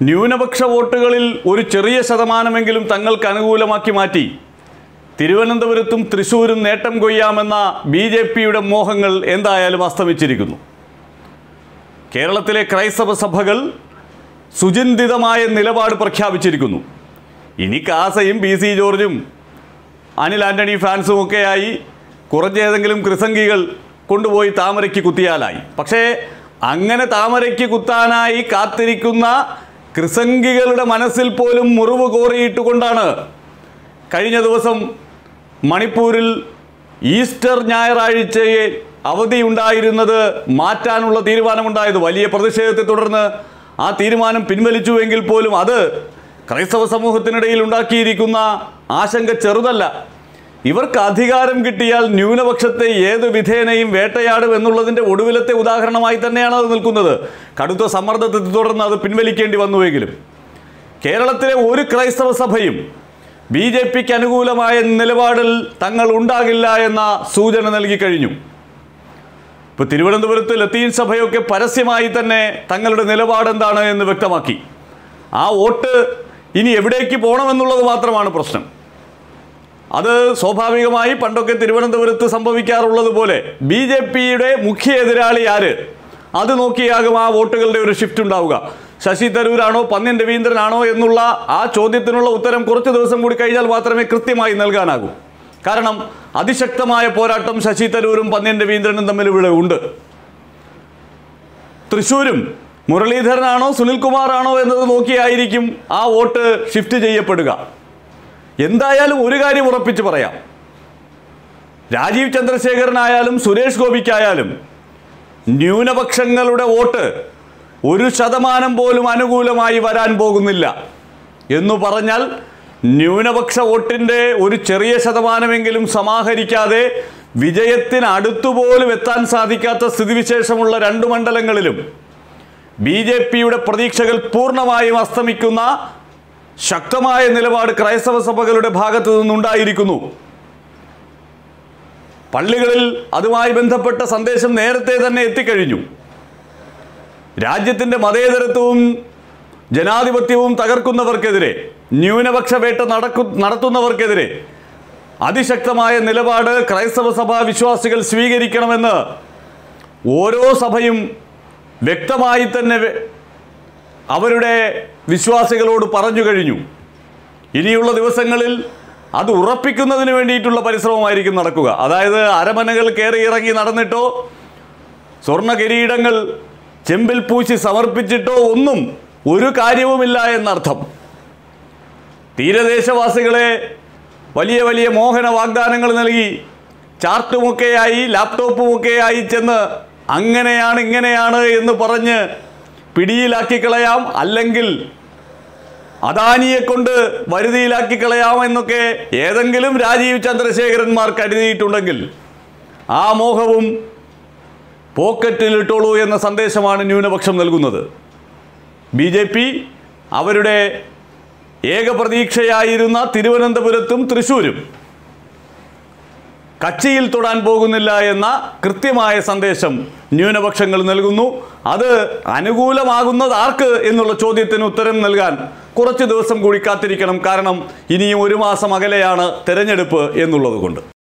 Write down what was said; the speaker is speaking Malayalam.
ന്യൂനപക്ഷ വോട്ടുകളിൽ ഒരു ചെറിയ ശതമാനമെങ്കിലും തങ്ങൾക്ക് അനുകൂലമാക്കി മാറ്റി തിരുവനന്തപുരത്തും തൃശ്ശൂരും നേട്ടം കൊയ്യാമെന്ന ബി ജെ പിയുടെ മോഹങ്ങൾ എന്തായാലും അസ്തമിച്ചിരിക്കുന്നു കേരളത്തിലെ ക്രൈസ്തവ സഭകൾ സുചിന്തിതമായ നിലപാട് പ്രഖ്യാപിച്ചിരിക്കുന്നു ഇനി കാസയും പി സി ജോർജും അനിൽ ആൻ്റണി ഫാൻസും ഒക്കെയായി കുറച്ചേതെങ്കിലും കൃസംഗികൾ കൊണ്ടുപോയി താമരയ്ക്ക് കുത്തിയാലായി പക്ഷേ അങ്ങനെ താമരയ്ക്ക് കുത്താനായി കാത്തിരിക്കുന്ന കൃസംഗികളുടെ മനസ്സിൽ പോലും മുറിവ് കോറിയിട്ടുകൊണ്ടാണ് കഴിഞ്ഞ ദിവസം മണിപ്പൂരിൽ ഈസ്റ്റർ ഞായറാഴ്ചയെ അവധിയുണ്ടായിരുന്നത് മാറ്റാനുള്ള തീരുമാനമുണ്ടായത് വലിയ പ്രതിഷേധത്തെ തുടർന്ന് ആ തീരുമാനം പിൻവലിച്ചുവെങ്കിൽ പോലും അത് ക്രൈസ്തവ സമൂഹത്തിനിടയിൽ ഉണ്ടാക്കിയിരിക്കുന്ന ആശങ്ക ചെറുതല്ല ഇവർക്ക് അധികാരം കിട്ടിയാൽ ന്യൂനപക്ഷത്തെ ഏത് വിധേനയും വേട്ടയാടും എന്നുള്ളതിൻ്റെ ഒടുവിലത്തെ ഉദാഹരണമായി തന്നെയാണ് അത് നിൽക്കുന്നത് കടുത്ത സമ്മർദ്ദത്തെ തുടർന്ന് അത് പിൻവലിക്കേണ്ടി വന്നുവെങ്കിലും കേരളത്തിലെ ഒരു ക്രൈസ്തവ സഭയും ബി ജെ പിക്ക് അനുകൂലമായ നിലപാടിൽ തങ്ങൾ ഉണ്ടാകില്ല എന്ന സൂചന നൽകി കഴിഞ്ഞു ഇപ്പോൾ തിരുവനന്തപുരത്ത് ലത്തീൻ സഭയൊക്കെ പരസ്യമായി തന്നെ തങ്ങളുടെ നിലപാട് എന്താണ് എന്ന് വ്യക്തമാക്കി ആ വോട്ട് ഇനി എവിടേക്ക് പോകണമെന്നുള്ളത് മാത്രമാണ് പ്രശ്നം അത് സ്വാഭാവികമായി പണ്ടൊക്കെ തിരുവനന്തപുരത്ത് സംഭവിക്കാറുള്ളത് പോലെ ബി ജെ പിയുടെ മുഖ്യ എതിരാളി ആര് അത് നോക്കിയാകും ആ വോട്ടുകളുടെ ഒരു ഷിഫ്റ്റ് ഉണ്ടാവുക ശശി തരൂരാണോ പന്ന്യൻ രവീന്ദ്രനാണോ എന്നുള്ള ആ ചോദ്യത്തിനുള്ള ഉത്തരം കുറച്ച് ദിവസം കൂടി കഴിഞ്ഞാൽ മാത്രമേ കൃത്യമായി നൽകാനാകൂ കാരണം അതിശക്തമായ പോരാട്ടം ശശി തരൂരും പന്ന്യൻ രവീന്ദ്രനും തമ്മിൽ ഇവിടെ ഉണ്ട് തൃശ്ശൂരും മുരളീധരനാണോ സുനിൽകുമാറാണോ എന്നത് നോക്കിയായിരിക്കും ആ വോട്ട് ഷിഫ്റ്റ് ചെയ്യപ്പെടുക എന്തായാലും ഒരു കാര്യം ഉറപ്പിച്ച് പറയാം രാജീവ് ചന്ദ്രശേഖരനായാലും സുരേഷ് ഗോപിക്കായാലും ന്യൂനപക്ഷങ്ങളുടെ വോട്ട് ഒരു ശതമാനം പോലും അനുകൂലമായി വരാൻ പോകുന്നില്ല എന്നു പറഞ്ഞാൽ ന്യൂനപക്ഷ വോട്ടിൻ്റെ ഒരു ചെറിയ ശതമാനമെങ്കിലും സമാഹരിക്കാതെ വിജയത്തിന് അടുത്തുപോലും എത്താൻ സാധിക്കാത്ത സ്ഥിതിവിശേഷമുള്ള രണ്ട് മണ്ഡലങ്ങളിലും ബി ജെ പിയുടെ പ്രതീക്ഷകൾ പൂർണ്ണമായും അസ്തമിക്കുന്ന ശക്തമായ നിലപാട് ക്രൈസ്തവ സഭകളുടെ ഭാഗത്തു നിന്നുണ്ടായിരിക്കുന്നു പള്ളികളിൽ അതുമായി ബന്ധപ്പെട്ട സന്ദേശം നേരത്തെ തന്നെ എത്തിക്കഴിഞ്ഞു രാജ്യത്തിൻ്റെ മതേതരത്വവും ജനാധിപത്യവും തകർക്കുന്നവർക്കെതിരെ ന്യൂനപക്ഷ വേട്ട നടക്കു നടത്തുന്നവർക്കെതിരെ അതിശക്തമായ നിലപാട് ക്രൈസ്തവ സഭാ വിശ്വാസികൾ സ്വീകരിക്കണമെന്ന് ഓരോ സഭയും വ്യക്തമായി തന്നെ വെ- അവരുടെ വിശ്വാസികളോട് പറഞ്ഞു കഴിഞ്ഞു ഇനിയുള്ള ദിവസങ്ങളിൽ അത് ഉറപ്പിക്കുന്നതിന് വേണ്ടിയിട്ടുള്ള പരിശ്രമമായിരിക്കും നടക്കുക അതായത് അരമനകൾ കയറി ഇറങ്ങി നടന്നിട്ടോ സ്വർണ്ണ കിരീടങ്ങൾ ചെമ്പിൽ പൂശി സമർപ്പിച്ചിട്ടോ ഒന്നും ഒരു കാര്യവുമില്ല എന്നർത്ഥം തീരദേശവാസികളെ വലിയ വലിയ മോഹന വാഗ്ദാനങ്ങൾ നൽകി ചാർട്ടുമൊക്കെയായി ലാപ്ടോപ്പുമൊക്കെയായി ചെന്ന് അങ്ങനെയാണ് ഇങ്ങനെയാണ് എന്ന് പറഞ്ഞ് പിടിയിലാക്കി കളയാം അല്ലെങ്കിൽ അദാനിയെ കൊണ്ട് വരുതിയിലാക്കി കളയാം എന്നൊക്കെ ഏതെങ്കിലും രാജീവ് ചന്ദ്രശേഖരന്മാർ കരുതിയിട്ടുണ്ടെങ്കിൽ ആ മോഹവും പോക്കറ്റിലിട്ടോളൂ എന്ന സന്ദേശമാണ് ന്യൂനപക്ഷം നൽകുന്നത് ബി ജെ പി അവരുടെ ഏകപ്രതീക്ഷയായിരുന്ന തിരുവനന്തപുരത്തും തൃശ്ശൂരും കച്ചിയിൽ തൊടാൻ പോകുന്നില്ല എന്ന കൃത്യമായ സന്ദേശം ന്യൂനപക്ഷങ്ങൾ നൽകുന്നു അത് അനുകൂലമാകുന്നത് ആർക്ക് എന്നുള്ള ചോദ്യത്തിന് ഉത്തരം നൽകാൻ കുറച്ച് ദിവസം കൂടി കാത്തിരിക്കണം കാരണം ഇനിയും ഒരു മാസം അകലെയാണ് തെരഞ്ഞെടുപ്പ് എന്നുള്ളത് കൊണ്ട്